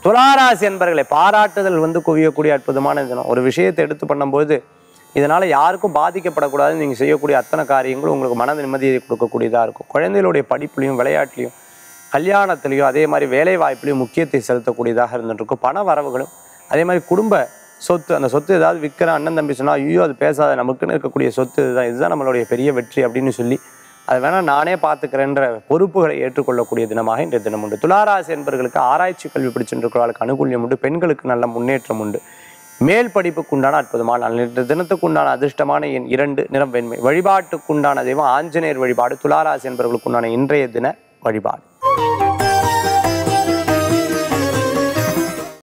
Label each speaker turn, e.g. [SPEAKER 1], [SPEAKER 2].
[SPEAKER 1] துளாராசி என்பர்களை பாராட்டுதல் வந்து குவியக்கூடிய அற்புதமான தினம் ஒரு விஷயத்தை எடுத்து பண்ணும்போது இதனால் யாருக்கும் பாதிக்கப்படக்கூடாதுன்னு நீங்கள் செய்யக்கூடிய அத்தனை காரியங்களும் உங்களுக்கு மன நிம்மதியை கொடுக்கக்கூடியதாக இருக்கும் குழந்தைகளுடைய படிப்புலையும் விளையாட்டுலையும் கல்யாணத்துலேயும் அதே மாதிரி வேலை வாய்ப்புலையும் முக்கியத்தை செலுத்தக்கூடியதாக இருந்துட்டு இருக்கும் பண வரவுகளும் அதே மாதிரி குடும்ப சொத்து அந்த சொத்து ஏதாவது விற்கிற அண்ணன் தம்பி சொன்னால் ஐயோ அது பேசாத நமக்குன்னு இருக்கக்கூடிய சொத்து இதுதான் இதுதான் நம்மளுடைய பெரிய வெற்றி அப்படின்னு சொல்லி அதை வேணால் நானே பார்த்துக்கிறேன்ற பொறுப்புகளை ஏற்றுக்கொள்ளக்கூடிய தினமாக இன்றைய தினம் உண்டு துளாராசி என்பவர்களுக்கு ஆராய்ச்சி கல்வி படிச்சுருக்கிறவர்களுக்கு அனுகூல்யம் உண்டு பெண்களுக்கு நல்ல முன்னேற்றம் உண்டு மேல் படிப்புக்கு உண்டான அற்புதமான நாள் இன்றைய தினத்துக்கு உண்டான அதிர்ஷ்டமான எண் இரண்டு நிறம் வெண்மை வழிபாட்டுக்குண்டான தெய்வம் ஆஞ்சநேயர் வழிபாடு துளாராசி என்பவர்களுக்கு உண்டான இன்றைய தின வழிபாடு